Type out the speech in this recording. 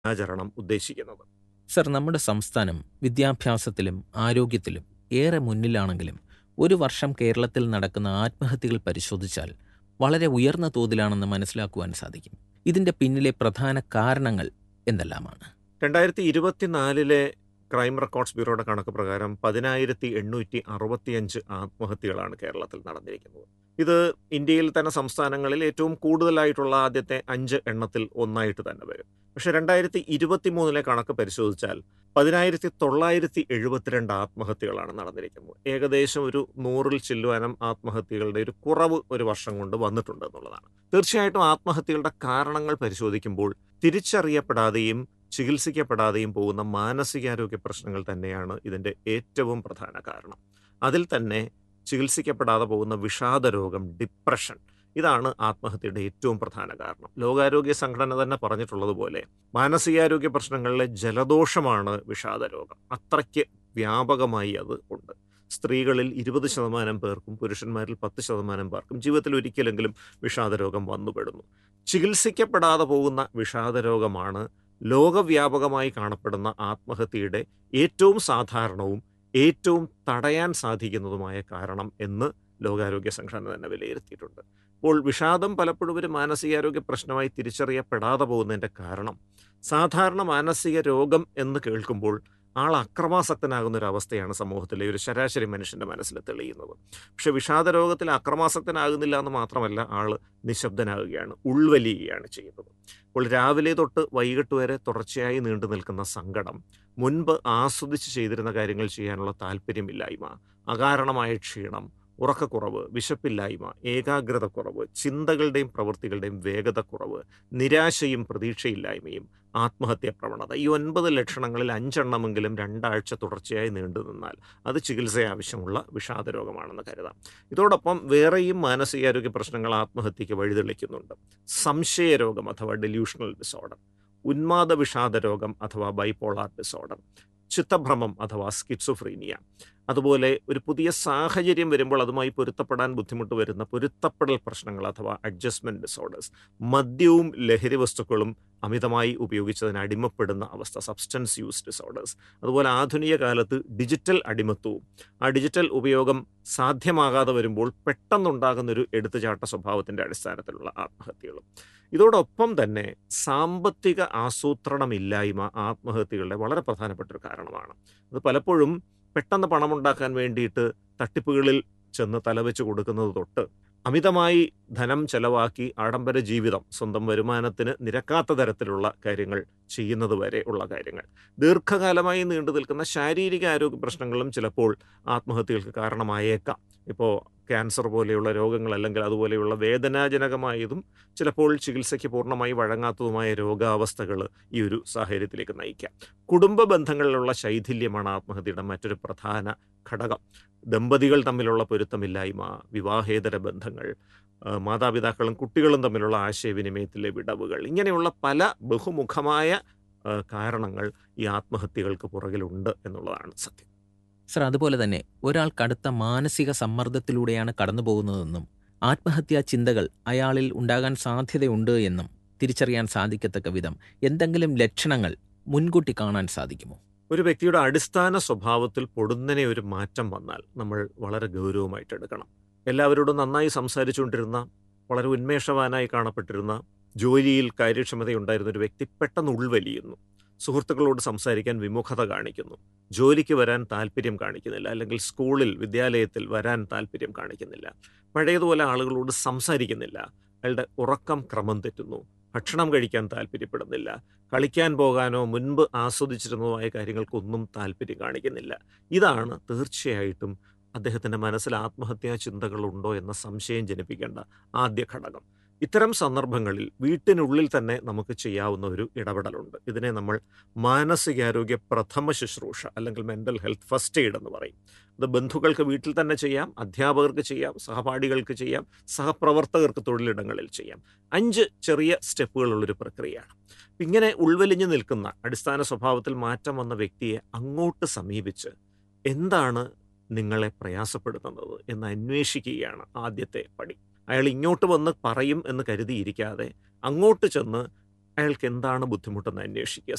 ദിനാചരണം ഉദ്ദേശിക്കുന്നത് സർ നമ്മുടെ സംസ്ഥാനം വിദ്യാഭ്യാസത്തിലും ആരോഗ്യത്തിലും ഏറെ മുന്നിലാണെങ്കിലും ഒരു വർഷം കേരളത്തിൽ നടക്കുന്ന ആത്മഹത്യകൾ പരിശോധിച്ചാൽ വളരെ ഉയർന്ന തോതിലാണെന്ന് മനസ്സിലാക്കുവാൻ സാധിക്കും ഇതിന്റെ പിന്നിലെ പ്രധാന കാരണങ്ങൾ എന്തെല്ലാമാണ് രണ്ടായിരത്തി ഇരുപത്തിനാലിലെ ക്രൈം റെക്കോർഡ്സ് ബ്യൂറോയുടെ കണക്ക് പ്രകാരം പതിനായിരത്തി എണ്ണൂറ്റി അറുപത്തിയഞ്ച് ആത്മഹത്യകളാണ് കേരളത്തിൽ നടന്നിരിക്കുന്നത് ഇത് ഇന്ത്യയിൽ തന്നെ സംസ്ഥാനങ്ങളിൽ ഏറ്റവും കൂടുതലായിട്ടുള്ള ആദ്യത്തെ അഞ്ച് എണ്ണത്തിൽ ഒന്നായിട്ട് തന്നെ വരും പക്ഷെ രണ്ടായിരത്തി ഇരുപത്തി മൂന്നിലെ കണക്ക് പരിശോധിച്ചാൽ പതിനായിരത്തി തൊള്ളായിരത്തി എഴുപത്തിരണ്ട് ആത്മഹത്യകളാണ് നടന്നിരിക്കുന്നത് ഏകദേശം ഒരു നൂറിൽ ചില്ലുവാനം ആത്മഹത്യകളുടെ ഒരു കുറവ് ഒരു വർഷം കൊണ്ട് വന്നിട്ടുണ്ട് എന്നുള്ളതാണ് തീർച്ചയായിട്ടും ആത്മഹത്യകളുടെ കാരണങ്ങൾ പരിശോധിക്കുമ്പോൾ തിരിച്ചറിയപ്പെടാതെയും ചികിത്സിക്കപ്പെടാതെയും പോകുന്ന മാനസികാരോഗ്യ പ്രശ്നങ്ങൾ തന്നെയാണ് ഇതിൻ്റെ ഏറ്റവും പ്രധാന കാരണം അതിൽ തന്നെ ചികിത്സിക്കപ്പെടാതെ പോകുന്ന വിഷാദ രോഗം ഡിപ്രഷൻ ഇതാണ് ആത്മഹത്യയുടെ ഏറ്റവും പ്രധാന കാരണം ലോകാരോഗ്യ സംഘടന തന്നെ പറഞ്ഞിട്ടുള്ളതുപോലെ മാനസികാരോഗ്യ പ്രശ്നങ്ങളിലെ ജലദോഷമാണ് വിഷാദ രോഗം അത്രയ്ക്ക് വ്യാപകമായി അത് ഉണ്ട് സ്ത്രീകളിൽ ഇരുപത് ശതമാനം പേർക്കും പുരുഷന്മാരിൽ പത്ത് ശതമാനം പേർക്കും ജീവിതത്തിൽ ഒരിക്കലെങ്കിലും വിഷാദരോഗം വന്നുപെടുന്നു ചികിത്സിക്കപ്പെടാതെ പോകുന്ന വിഷാദരോഗമാണ് ലോകവ്യാപകമായി കാണപ്പെടുന്ന ആത്മഹത്യയുടെ ഏറ്റവും സാധാരണവും ഏറ്റവും തടയാൻ സാധിക്കുന്നതുമായ കാരണം എന്ന് ലോകാരോഗ്യ സംഘടന തന്നെ വിലയിരുത്തിയിട്ടുണ്ട് അപ്പോൾ വിഷാദം പലപ്പോഴും ഒരു മാനസികാരോഗ്യ പ്രശ്നമായി തിരിച്ചറിയപ്പെടാതെ പോകുന്നതിൻ്റെ കാരണം സാധാരണ മാനസിക രോഗം എന്ന് കേൾക്കുമ്പോൾ ആൾ അക്രമാസക്തനാകുന്ന ഒരു അവസ്ഥയാണ് സമൂഹത്തിലെ ഒരു ശരാശരി മനുഷ്യൻ്റെ മനസ്സിൽ തെളിയുന്നത് പക്ഷെ വിഷാദ രോഗത്തിൽ അക്രമാസക്തനാകുന്നില്ല എന്ന് മാത്രമല്ല ആൾ നിശബ്ദനാകുകയാണ് ഉൾവലിയുകയാണ് ചെയ്യുന്നത് അപ്പോൾ രാവിലെ തൊട്ട് വൈകിട്ട് വരെ തുടർച്ചയായി നീണ്ടു നിൽക്കുന്ന സങ്കടം മുൻപ് ആസ്വദിച്ച് ചെയ്തിരുന്ന കാര്യങ്ങൾ ചെയ്യാനുള്ള താല്പര്യമില്ലായ്മ അകാരണമായ ക്ഷീണം ഉറക്കക്കുറവ് വിശപ്പില്ലായ്മ ഏകാഗ്രതക്കുറവ് ചിന്തകളുടെയും പ്രവൃത്തികളുടെയും വേഗതക്കുറവ് നിരാശയും പ്രതീക്ഷയില്ലായ്മയും ആത്മഹത്യാ പ്രവണത ഈ ഒൻപത് ലക്ഷണങ്ങളിൽ അഞ്ചെണ്ണമെങ്കിലും രണ്ടാഴ്ച തുടർച്ചയായി നീണ്ടു നിന്നാൽ അത് ചികിത്സ ആവശ്യമുള്ള വിഷാദ രോഗമാണെന്ന് കരുതാം ഇതോടൊപ്പം വേറെയും മാനസികാരോഗ്യ പ്രശ്നങ്ങൾ ആത്മഹത്യക്ക് വഴിതെളിക്കുന്നുണ്ട് സംശയരോഗം അഥവാ ഡെല്യൂഷണൽ ഡിസോർഡർ ഉന്മാദ വിഷാദ രോഗം അഥവാ ബൈപോളാർ ഡിസോർഡർ ചിത്തഭ്രമം അഥവാ സ്കിറ്റ്സുഫ്രീനിയ അതുപോലെ ഒരു പുതിയ സാഹചര്യം വരുമ്പോൾ അതുമായി പൊരുത്തപ്പെടാൻ ബുദ്ധിമുട്ട് വരുന്ന പൊരുത്തപ്പെടൽ പ്രശ്നങ്ങൾ അഥവാ അഡ്ജസ്റ്റ്മെൻറ്റ് ഡിസോർഡേഴ്സ് മദ്യവും ലഹരി വസ്തുക്കളും അമിതമായി ഉപയോഗിച്ചതിന് അടിമപ്പെടുന്ന അവസ്ഥ സബ്സ്റ്റൻസ് യൂസ് ഡിസോർഡേഴ്സ് അതുപോലെ ആധുനിക കാലത്ത് ഡിജിറ്റൽ അടിമത്വവും ആ ഡിജിറ്റൽ ഉപയോഗം സാധ്യമാകാതെ വരുമ്പോൾ പെട്ടെന്നുണ്ടാകുന്നൊരു എടുത്തുചാട്ട സ്വഭാവത്തിൻ്റെ അടിസ്ഥാനത്തിലുള്ള ആത്മഹത്യകളും ഇതോടൊപ്പം തന്നെ സാമ്പത്തിക ആസൂത്രണമില്ലായ്മ ആത്മഹത്യകളുടെ വളരെ പ്രധാനപ്പെട്ട ഒരു കാരണമാണ് അത് പലപ്പോഴും പെട്ടെന്ന് പണമുണ്ടാക്കാൻ വേണ്ടിയിട്ട് തട്ടിപ്പുകളിൽ ചെന്ന് തലവെച്ച് കൊടുക്കുന്നത് തൊട്ട് അമിതമായി ധനം ചെലവാക്കി ആഡംബര ജീവിതം സ്വന്തം വരുമാനത്തിന് നിരക്കാത്ത തരത്തിലുള്ള കാര്യങ്ങൾ ചെയ്യുന്നത് വരെ ഉള്ള കാര്യങ്ങൾ ദീർഘകാലമായി നീണ്ടു നിൽക്കുന്ന ശാരീരിക ആരോഗ്യ പ്രശ്നങ്ങളും ചിലപ്പോൾ ആത്മഹത്യകൾക്ക് കാരണമായേക്കാം ഇപ്പോൾ ക്യാൻസർ പോലെയുള്ള രോഗങ്ങൾ അല്ലെങ്കിൽ അതുപോലെയുള്ള വേദനാജനകമായതും ചിലപ്പോൾ ചികിത്സയ്ക്ക് പൂർണ്ണമായി വഴങ്ങാത്തതുമായ രോഗാവസ്ഥകൾ ഈ ഒരു സാഹചര്യത്തിലേക്ക് നയിക്കാം കുടുംബ ബന്ധങ്ങളിലുള്ള ശൈഥില്യമാണ് ആത്മഹത്യയുടെ മറ്റൊരു പ്രധാന ഘടകം ദമ്പതികൾ തമ്മിലുള്ള പൊരുത്തമില്ലായ്മ വിവാഹേതര ബന്ധങ്ങൾ മാതാപിതാക്കളും കുട്ടികളും തമ്മിലുള്ള ആശയവിനിമയത്തിലെ വിടവുകൾ ഇങ്ങനെയുള്ള പല ബഹുമുഖമായ കാരണങ്ങൾ ഈ ആത്മഹത്യകൾക്ക് പുറകിലുണ്ട് എന്നുള്ളതാണ് സത്യം സർ അതുപോലെ തന്നെ ഒരാൾ കടുത്ത മാനസിക സമ്മർദ്ദത്തിലൂടെയാണ് കടന്നു പോകുന്നതെന്നും ആത്മഹത്യാ ചിന്തകൾ അയാളിൽ ഉണ്ടാകാൻ സാധ്യതയുണ്ട് എന്നും തിരിച്ചറിയാൻ സാധിക്കത്തക്ക വിധം എന്തെങ്കിലും ലക്ഷണങ്ങൾ മുൻകൂട്ടി കാണാൻ സാധിക്കുമോ ഒരു വ്യക്തിയുടെ അടിസ്ഥാന സ്വഭാവത്തിൽ പൊടുന്നനെ ഒരു മാറ്റം വന്നാൽ നമ്മൾ വളരെ ഗൗരവമായിട്ട് എടുക്കണം എല്ലാവരോടും നന്നായി സംസാരിച്ചുകൊണ്ടിരുന്ന വളരെ ഉന്മേഷവാനായി കാണപ്പെട്ടിരുന്ന ജോലിയിൽ കാര്യക്ഷമതയുണ്ടായിരുന്ന ഒരു വ്യക്തി പെട്ടെന്ന് ഉൾവലിയുന്നു സുഹൃത്തുക്കളോട് സംസാരിക്കാൻ വിമുഖത കാണിക്കുന്നു ജോലിക്ക് വരാൻ താല്പര്യം കാണിക്കുന്നില്ല അല്ലെങ്കിൽ സ്കൂളിൽ വിദ്യാലയത്തിൽ വരാൻ താല്പര്യം കാണിക്കുന്നില്ല പഴയതുപോലെ ആളുകളോട് സംസാരിക്കുന്നില്ല അയാളുടെ ഉറക്കം ക്രമം തെറ്റുന്നു ഭക്ഷണം കഴിക്കാൻ താല്പര്യപ്പെടുന്നില്ല കളിക്കാൻ പോകാനോ മുൻപ് ആസ്വദിച്ചിരുന്നതുമായ കാര്യങ്ങൾക്കൊന്നും താല്പര്യം കാണിക്കുന്നില്ല ഇതാണ് തീർച്ചയായിട്ടും അദ്ദേഹത്തിൻ്റെ മനസ്സിൽ ആത്മഹത്യാ ചിന്തകളുണ്ടോ എന്ന സംശയം ജനിപ്പിക്കേണ്ട ആദ്യ ഘടകം ഇത്തരം സന്ദർഭങ്ങളിൽ വീട്ടിനുള്ളിൽ തന്നെ നമുക്ക് ചെയ്യാവുന്ന ഒരു ഇടപെടലുണ്ട് ഇതിനെ നമ്മൾ മാനസികാരോഗ്യ പ്രഥമ ശുശ്രൂഷ അല്ലെങ്കിൽ മെൻ്റൽ ഹെൽത്ത് ഫസ്റ്റ് എയ്ഡ് എന്ന് പറയും അത് ബന്ധുക്കൾക്ക് വീട്ടിൽ തന്നെ ചെയ്യാം അധ്യാപകർക്ക് ചെയ്യാം സഹപാഠികൾക്ക് ചെയ്യാം സഹപ്രവർത്തകർക്ക് തൊഴിലിടങ്ങളിൽ ചെയ്യാം അഞ്ച് ചെറിയ സ്റ്റെപ്പുകളുള്ളൊരു പ്രക്രിയയാണ് ഇങ്ങനെ ഉൾവലിഞ്ഞു നിൽക്കുന്ന അടിസ്ഥാന സ്വഭാവത്തിൽ മാറ്റം വന്ന വ്യക്തിയെ അങ്ങോട്ട് സമീപിച്ച് എന്താണ് നിങ്ങളെ പ്രയാസപ്പെടുത്തുന്നത് എന്ന് അന്വേഷിക്കുകയാണ് ആദ്യത്തെ പടി അയാൾ ഇങ്ങോട്ട് വന്ന് പറയും എന്ന് കരുതിയിരിക്കാതെ അങ്ങോട്ട് ചെന്ന് അയാൾക്ക് എന്താണ് ബുദ്ധിമുട്ടെന്ന് അന്വേഷിക്കുക